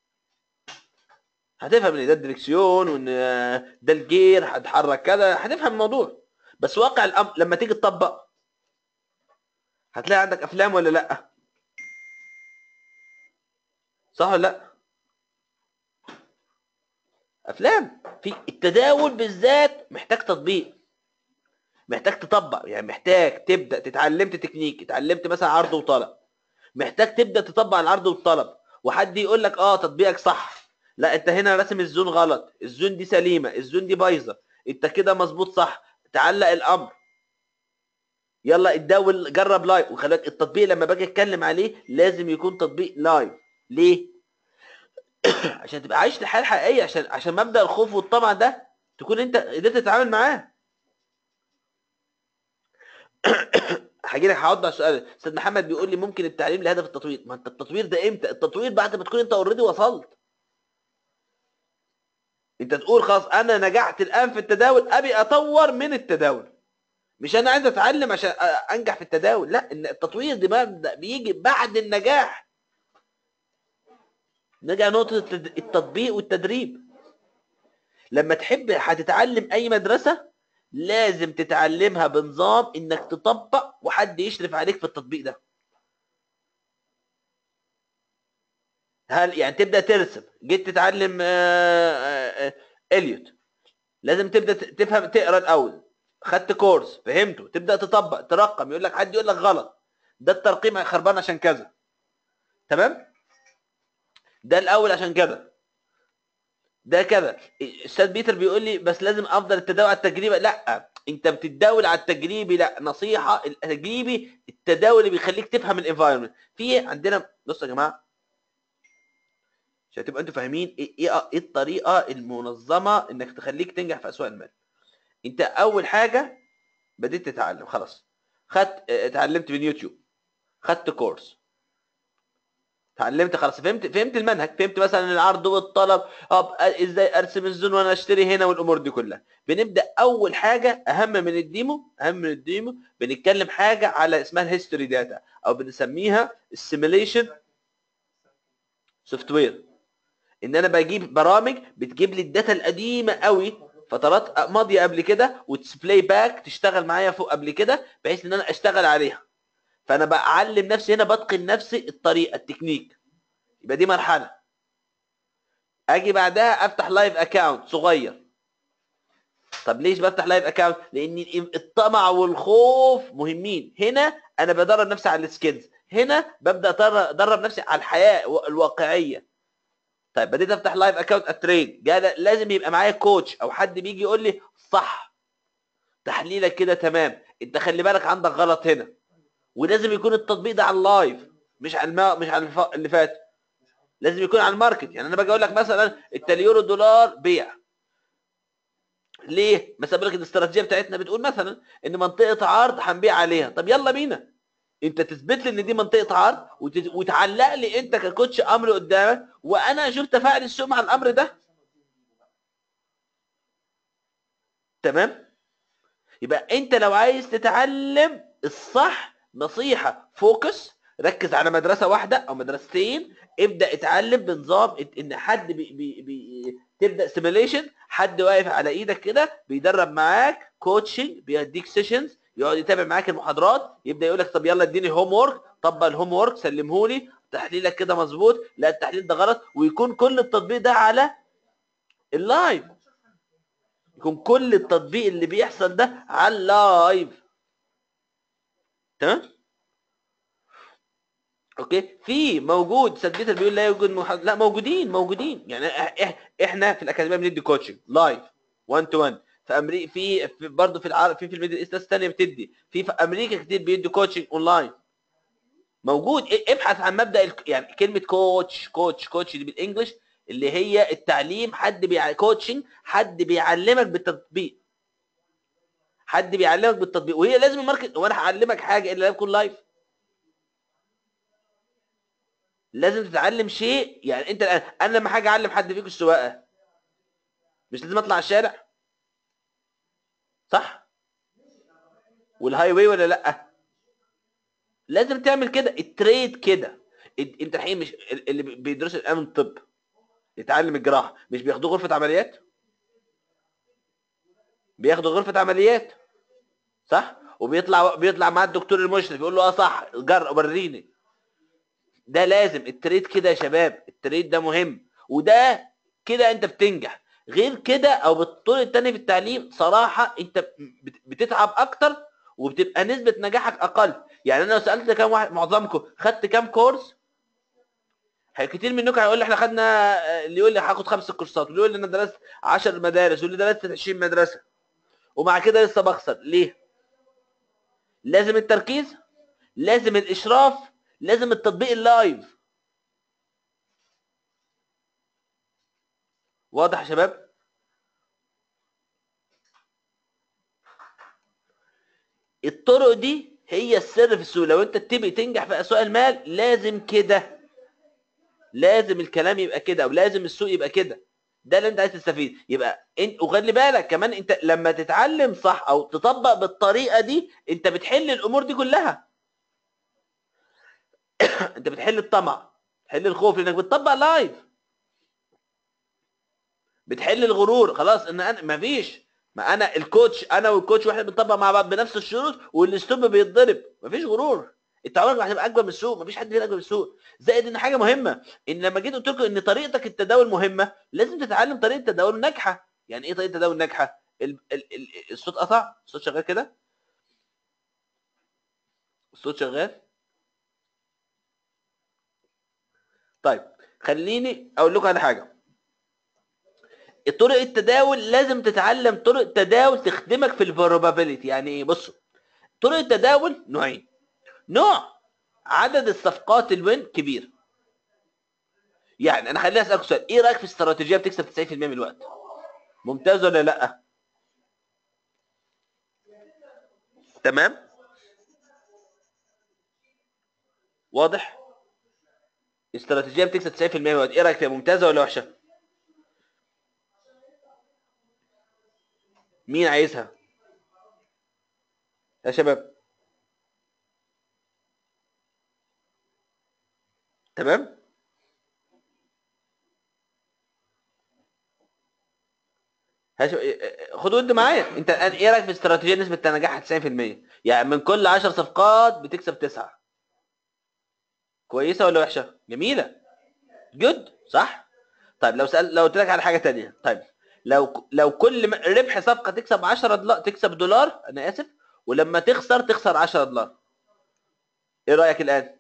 A: هتفهم ان ده الدركسيون وان آه، ده الجير هتحرك كذا هتفهم الموضوع بس واقع الامر لما تيجي تطبق هتلاقي عندك افلام ولا لا صح ولا لا افلام في التداول بالذات محتاج تطبيق محتاج تطبق يعني محتاج تبدا تتعلمت تكنيك اتعلمت مثلا عرض وطلب محتاج تبدا تطبق العرض والطلب وحد يقول لك اه تطبيقك صح لا انت هنا راسم الزون غلط الزون دي سليمه الزون دي بايظه انت كده مظبوط صح تعلق الامر يلا اتداول جرب لايف وخلي بالك التطبيق لما باجي اتكلم عليه لازم يكون تطبيق لايف ليه عشان تبقى عايش الحياه الحقيقيه عشان عشان مبدا الخوف والطمع ده تكون انت قدرت تتعامل معاه هاجي لك هقعد على السؤال استاذ محمد بيقول لي ممكن التعليم لهدف التطوير ما انت التطوير ده امتى التطوير بعد ما تكون انت اوريدي وصلت انت تقول خلاص انا نجحت الان في التداول ابي اطور من التداول مش انا عايز اتعلم عشان أ- انجح في التداول لا ان التطوير ده مبدا بيجي بعد النجاح نرجع نقطة التد- التطبيق والتدريب لما تحب هتتعلم اي مدرسة لازم تتعلمها بنظام انك تطبق وحد يشرف عليك في التطبيق ده هل يعني تبدا ترسم جيت تتعلم آه، آه، آه، اليوت لازم تبدا ت- تفهم تقرا الاول خدت كورس فهمته تبدا تطبق ترقم يقول لك حد يقول لك غلط ده الترقيم خربان عشان كذا تمام ده الاول عشان كذا ده كذا استاذ بيتر بيقول لي بس لازم افضل التداول على التجريبي لا انت بتتداول على التجريبي لا نصيحه التجريبي التداول اللي بيخليك تفهم الانفايرمنت في عندنا بصوا يا جماعه عشان تبقى انتوا فاهمين ايه ايه إيه الطريقه المنظمه انك تخليك تنجح في اسواق المال انت اول حاجه بديت تتعلم خلاص خدت اه، اتعلمت من يوتيوب خدت كورس اتعلمت خلاص فهمت فهمت المنهج فهمت مثلا العرض والطلب اب ازاي ارسم الزون وانا اشتري هنا والامور دي كلها بنبدا اول حاجه اهم من الديمو اهم من الديمو بنتكلم حاجه على اسمها الهيستوري داتا او بنسميها السيميليشن سوفت وير ان انا بجيب برامج بتجيب لي الداتا القديمه قوي فترات ماضيه قبل كده وتسبلاي باك تشتغل معايا فوق قبل كده بحيث ان انا اشتغل عليها فانا بعلم نفسي هنا بتقن نفسي الطريقه التكنيك يبقى دي مرحله اجي بعدها افتح لايف اكاونت صغير طب ليش بفتح لايف اكاونت لان الطمع والخوف مهمين هنا انا بدرب نفسي على السكيلز هنا ببدا أدر- ادرب نفسي على الحياه الواقعيه طيب بديت افتح لايف اكونت اتريد جا لازم يبقى معايا كوتش او حد بيجي يقول لي صح تحليلك كده تمام انت خلي بالك عندك غلط هنا ولازم يكون التطبيق ده على اللايف مش على الما... مش على الف... اللي فات لازم يكون على الماركت يعني انا باجي اقول لك مثلا التليورو دولار بيع ليه مثلا بقول لك الاستراتيجيه بتاعتنا بتقول مثلا ان منطقه عرض هنبيع عليها طب يلا بينا انت تثبت لي ان دي منطقه عرض وت... وتعلق لي انت ككوتش امر قدامك وانا اشوف تفاعل السوق مع الامر ده تمام يبقى انت لو عايز تتعلم الصح نصيحه فوكس ركز على مدرسه واحده او مدرستين ابدا اتعلم بنظام ات- ان حد بي بي بي تبدا سيميليشن حد واقف على ايدك كده بيدرب معاك كوتشنج بيديك سيشنز يقعد يتابع معاك المحاضرات يبدا يقول لك طب يلا اديني هوم ورك طبق الهوم ورك سلمهولي تحليلك كده مظبوط لا التحليل ده غلط ويكون كل التطبيق ده على اللايف يكون كل التطبيق اللي بيحصل ده على اللايف تمام اوكي في موجود استاذ بيتر بيقول لا يوجد محاضر لا موجودين موجودين يعني إح- إح- احنا في الاكاديميه بندي كوتشنج لايف 1 تو 1 في امريكا في, في برضه في العرب في في الميدل ايست ناس ثانيه بتدي في في امريكا كتير بيدوا كوتشنج اونلاين موجود إيه- ابحث عن مبدا ال- يعني كلمه كوتش كوتش كوتش دي بالانجلش اللي هي التعليم حد بيع كوتشنج حد بيعلمك بالتطبيق حد بيعلمك بالتطبيق وهي لازم الماركت وانا هعلمك حاجه الا لما يكون لايف لازم تتعلم شيء يعني انت الان انا لما حاجه اعلم حد فيكم السواقه مش لازم اطلع على الشارع صح والهاي واي ولا لا لازم تعمل كده التريد كده ال- انت الحين مش ال- اللي بيدرسوا الان الطب يتعلم الجراحه مش بياخدوه غرفه عمليات بياخدوا غرفه عمليات صح وبيطلع بيطلع مع الدكتور المشرف يقول له اه صح جرب وريني ده لازم التريد كده يا شباب التريد ده مهم وده كده انت بتنجح غير كده او بالطول التاني في التعليم صراحه انت بت- بتتعب اكتر وبتبقى نسبه نجاحك اقل يعني انا لو سالت كام واحد معظمكم خدت كام كورس هي- كتير منكم هيقول لي احنا خدنا آه، اللي يقول لي هاخد خمس كورسات واللي يقول لي انا درست 10 مدارس واللي درست 20 مدرسه ومع كده لسه بخسر ليه لازم التركيز لازم الاشراف لازم التطبيق اللايف واضح يا شباب الطرق دي هي السر في السوق لو انت تبي تنجح في اسواق المال لازم كده لازم الكلام يبقى كده او لازم السوق يبقى كده ده اللي انت عايز تستفيد يبقى انت وخلي بالك كمان انت لما تتعلم صح او تطبق بالطريقه دي انت بتحل الامور دي كلها انت بتحل الطمع بتحل الخوف لانك بتطبق لايف بتحل الغرور خلاص ان انا مفيش ما انا الكوتش انا والكوتش واحنا بنطبق مع بعض بنفس الشروط والستوب بيتضرب مفيش غرور انت عمرك ما هتبقى اكبر من السوق مفيش حد فينا اكبر من السوق زائد ان حاجه مهمه ان لما جيت قلت لكم ان طريقتك التداول مهمه لازم تتعلم طريقه تداول ناجحه يعني ايه طريقه تداول ناجحه ال ال ال الصوت قطع الصوت شغال كده الصوت شغال طيب خليني اقول لكم على حاجه طرق التداول لازم تتعلم طرق تداول تخدمك في البروبابيلتي يعني ايه بصوا طرق التداول نوعين نوع عدد الصفقات الوين كبير يعني انا خليني اسالك سؤال ايه رايك في استراتيجيه بتكسب 90% من الوقت ممتاز ولا لا تمام واضح استراتيجيه بتكسب 90% من الوقت ايه رايك فيها ممتازه ولا وحشه مين عايزها يا شباب تمام هش... خدوا ود معايا انت الان ايه رايك في استراتيجيه نسبه نجاحها 90% يعني من كل 10 صفقات بتكسب 9 كويسه ولا وحشه جميله جود صح طيب لو سأل لو قلت لك على حاجه تانية طيب لو لو كل م- ربح صفقه تكسب 10 دولار تكسب دولار انا اسف ولما تخسر تخسر 10 دولار ايه رايك الان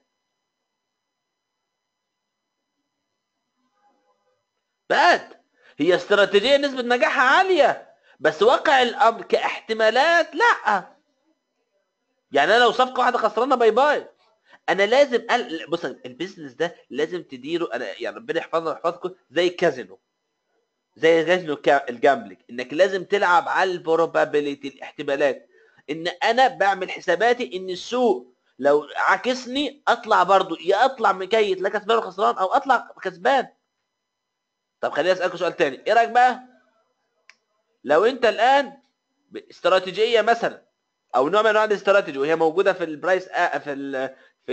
A: باد هي استراتيجيه نسبه نجاحها عاليه بس واقع الامر كاحتمالات لا يعني انا لو صفقه واحده خسرانه باي باي انا لازم أل... بص البيزنس ده لازم تديره انا يعني ربنا يحفظنا ويحفظكم زي كازينو زي كازينو كا- الجامبلينج انك لازم تلعب على البروبابيليتي الاحتمالات ان انا بعمل حساباتي ان السوق لو عكسني اطلع برضو يا اطلع مكيت لا كسبان ولا خسران او اطلع كسبان طب خليني اسالكم سؤال تاني ايه رايك بقى لو انت الان باستراتيجيه مثلا او نوع من انواع الاستراتيجي وهي موجوده في البرايس آ... في ال... في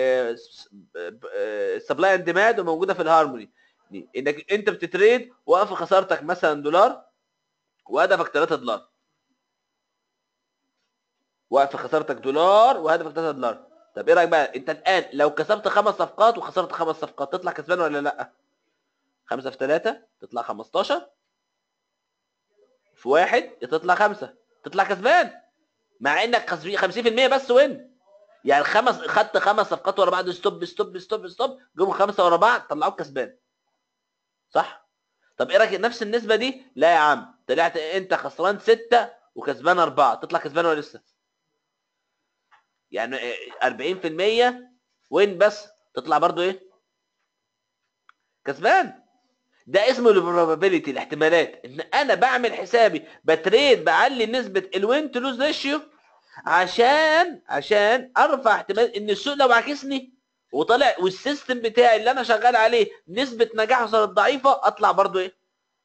A: السبلاي اند ديماند وموجوده في الهارموني دي انك انت بتتريد وقف خسارتك مثلا دولار وهدفك 3 دولار وقف خسارتك دولار وهدفك 3 دولار طب ايه رايك بقى انت الان لو كسبت خمس صفقات وخسرت خمس صفقات تطلع كسبان ولا لا 5 في 3 تطلع 15 في واحد تطلع خمسة تطلع كسبان مع انك 50% بس وين يعني خمس خدت خمس صفقات ورا بعض ستوب ستوب ستوب ستوب جم خمسه ورا بعض طلعوك كسبان صح طب ايه رايك نفس النسبه دي لا يا عم طلعت انت خسران ستة وكسبان أربعة تطلع كسبان ولا لسه يعني 40% وين بس تطلع برضو ايه كسبان ده اسمه البروبابيلتي الاحتمالات ان انا بعمل حسابي بتريد بعلي نسبه الوين تو لوز ريشيو عشان عشان ارفع احتمال ان السوق لو عكسني وطلع والسيستم بتاعي اللي انا شغال عليه نسبه نجاحه صارت ضعيفه اطلع برضو ايه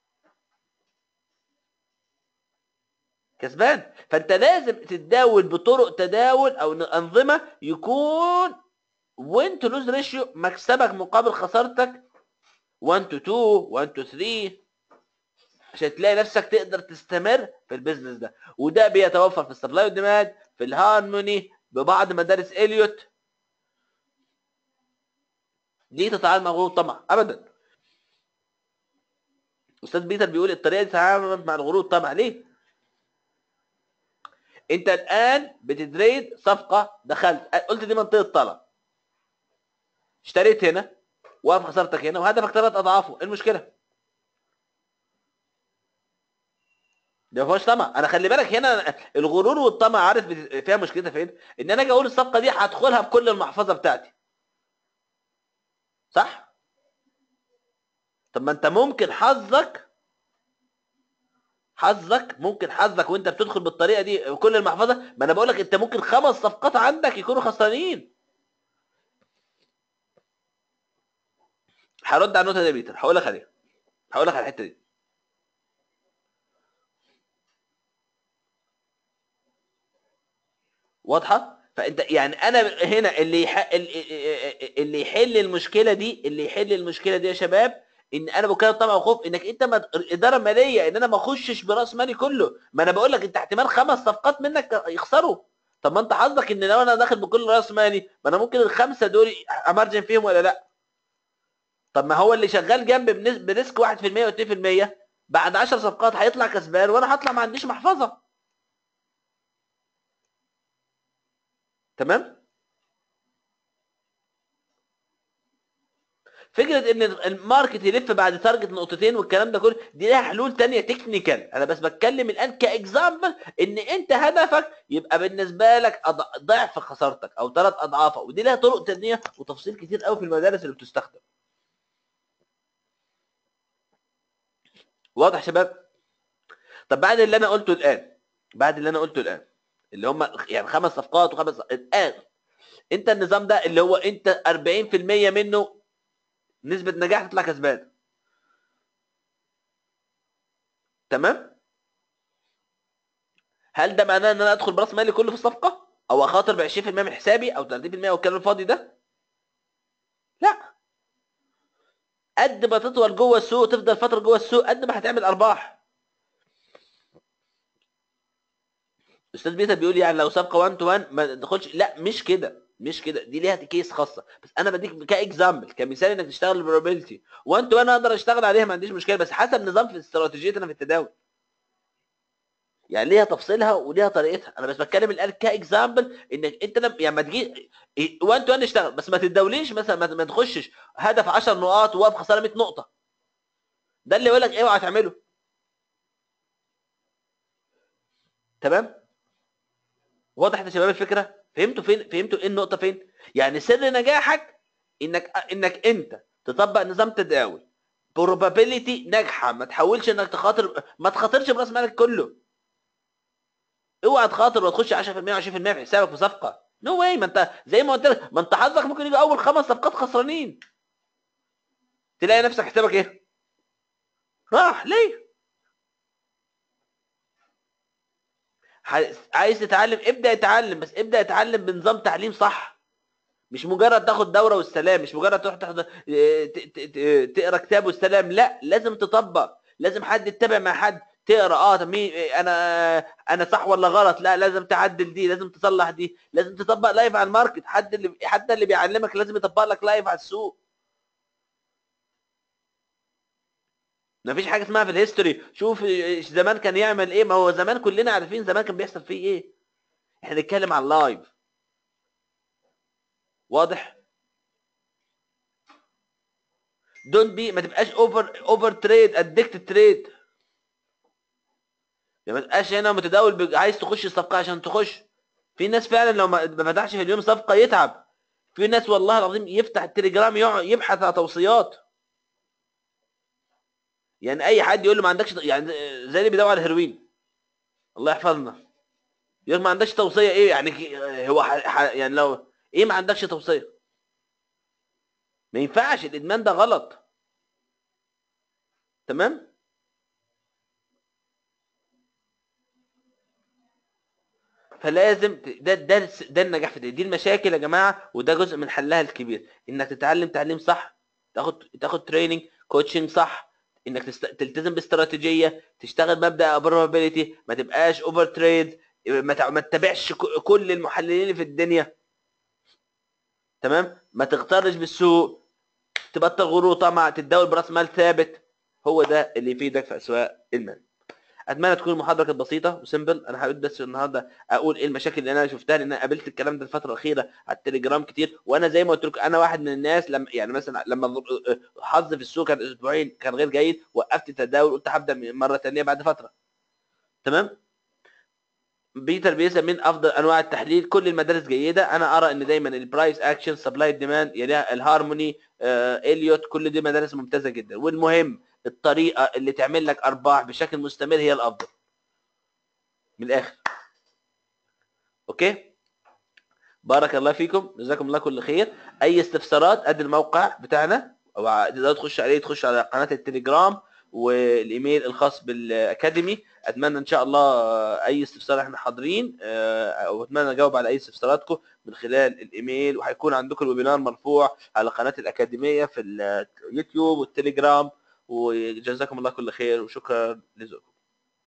A: كسبان فانت لازم تتداول بطرق تداول او انظمه يكون وين تو لوز ريشيو مكسبك مقابل خسارتك 1 تو 2 1 تو 3 عشان تلاقي نفسك تقدر تستمر في البيزنس ده وده بيتوفر في السبلاي والديماند في الهارموني ببعض مدارس اليوت دي تتعامل مع الغرور طبعا ابدا استاذ بيتر بيقول الطريقه دي تتعامل مع الغرور طبعا ليه انت الان بتدريد صفقه دخلت قلت دي منطقه طلب اشتريت هنا وقف خسارتك هنا وهدفك ثلاث اضعافه ايه المشكله ده ما فيهوش طمع انا خلي بالك هنا الغرور والطمع عارف فيها مشكلتها فين ان انا اجي اقول الصفقه دي هدخلها بكل المحفظه بتاعتي صح طب ما انت ممكن حظك حظك ممكن حظك وانت بتدخل بالطريقه دي كل المحفظه ما انا بقول لك انت ممكن خمس صفقات عندك يكونوا خسرانين هرد على النقطه دي يا بيتر هقول لك عليها هقول لك على الحته دي واضحه فانت يعني انا هنا اللي يح... اللي يحل المشكله دي اللي يحل المشكله دي يا شباب ان انا بتكلم طبعا وخوف انك انت ما اداره ماليه ان انا ما اخشش براس مالي كله ما انا بقول لك انت احتمال خمس صفقات منك يخسروا طب ما انت حظك ان لو انا داخل بكل راس مالي ما انا ممكن الخمسه دول امارجن فيهم ولا لا طب ما هو اللي شغال جنب بريسك 1% و2% بعد 10 صفقات هيطلع كسبان وانا هطلع ما عنديش محفظه تمام فكره ان الماركت يلف بعد تارجت نقطتين والكلام ده كله دي لها حلول تانية تكنيكال انا بس بتكلم الان كاكزامبل ان انت هدفك يبقى بالنسبه لك ضعف خسارتك او ثلاث اضعافها ودي لها طرق تانية وتفصيل كتير قوي في المدارس اللي بتستخدم واضح شباب طب بعد اللي انا قلته الان بعد اللي انا قلته الان اللي هم يعني خمس صفقات وخمس الان انت النظام ده اللي هو انت 40% منه نسبة نجاح تطلع كسبان تمام هل ده معناه ان انا ادخل براس مالي كله في الصفقة او اخاطر ب 20% من حسابي او 30% والكلام الفاضي ده لا قد ما تطول جوه السوق تفضل فتره جوه السوق قد ما هتعمل ارباح استاذ بيتر بيقول يعني لو صفقه 1 تو 1 ما تدخلش لا مش كده مش كده دي ليها كيس خاصه بس انا بديك كاكزامبل كمثال انك تشتغل البروبابيلتي 1 تو 1 اقدر اشتغل عليها ما عنديش مشكله بس حسب نظام في استراتيجيتنا في التداول يعني ليها تفصيلها وليها طريقتها انا بس بتكلم الان كاكزامبل انك انت لم يعني ما تجي 1 تو 1 اشتغل بس ما تتداوليش مثلا ما تخشش هدف 10 نقاط وواقف خساره 100 نقطه ده اللي يقول لك اوعى تعمله تمام واضح يا شباب الفكره فهمتوا فين فهمتوا ايه النقطه فين يعني سر نجاحك انك انك انت تطبق نظام تداول probability ناجحه ما تحاولش انك تخاطر ما تخاطرش براس مالك كله اوعى تخاطر وتخش 10% و20% في حسابك في صفقه نو no واي ما انت زي ما قلت لك ما انت حظك ممكن يجي اول خمس صفقات خسرانين تلاقي نفسك حسابك ايه راح ليه عايز تتعلم ابدا اتعلم بس ابدا اتعلم بنظام تعليم صح مش مجرد تاخد دوره والسلام مش مجرد تروح تحضر اه، ت- ت- ت- تقرا كتاب والسلام لا لازم تطبق لازم حد يتبع مع حد تقرا اه طب مين اه، انا انا صح ولا غلط لا لازم تعدل دي لازم تصلح دي لازم تطبق لايف على الماركت حد اللي حتى اللي بيعلمك لازم يطبق لك لايف على السوق مفيش حاجه اسمها في الهيستوري شوف اه، زمان كان يعمل ايه ما هو زمان كلنا عارفين زمان كان بيحصل فيه ايه احنا نتكلم عن لايف واضح دونت بي ما تبقاش اوفر اوفر تريد ادكت تريد ما تبقاش هنا متداول ب- عايز تخش صفقه عشان تخش في ناس فعلا لو ما ما فتحش في اليوم صفقه يتعب في ناس والله العظيم يفتح التليجرام يقعد يبحث على توصيات يعني اي حد يقول له ما عندكش يعني زي اللي بيدور على الهيروين الله يحفظنا يقول ما عندكش توصيه ايه يعني كي- هو ح... ح... يعني لو ايه ما عندكش توصيه ما ينفعش الادمان ده غلط تمام فلازم ت- ده ده الس- ده النجاح في دي, دي المشاكل يا جماعه وده جزء من حلها الكبير انك تتعلم تعليم صح تاخد تاخد تريننج كوتشنج صح انك تست... تلتزم باستراتيجيه تشتغل مبدا probability ما تبقاش اوفر تريد ما, تع... ما تتابعش ك- كل المحللين اللي في الدنيا تمام ما تغترش بالسوق تبطل غرور طمع تتداول براس مال ثابت هو ده اللي يفيدك في اسواق المال اتمنى تكون المحاضره كانت بسيطه وسيمبل انا حابب بس النهارده اقول ايه المشاكل اللي انا شفتها لان انا قابلت الكلام ده الفتره الاخيره على التليجرام كتير وانا زي ما قلت لكم انا واحد من الناس لما يعني مثلا لما حظي في السوق كان اسبوعين كان غير جيد وقفت التداول قلت هبدا من مره ثانيه بعد فتره تمام بيتر بيسأل من افضل انواع التحليل كل المدارس جيده انا ارى ان دايما البرايس اكشن سبلاي ديماند يليها الهارموني آه، اليوت كل دي مدارس ممتازه جدا والمهم الطريقه اللي تعمل لك ارباح بشكل مستمر هي الافضل من الاخر اوكي بارك الله فيكم جزاكم الله كل خير اي استفسارات ادي الموقع بتاعنا او ع- تقدروا تخش عليه تخش على قناه التليجرام والايميل الخاص بالاكاديمي اتمنى ان شاء الله آه، اي استفسار احنا حاضرين آه، واتمنى اجاوب على اي استفساراتكم من خلال الايميل وهيكون عندكم الويبينار مرفوع على قناه الاكاديميه في اليوتيوب والتليجرام وجزاكم الله كل خير وشكرا لذوقكم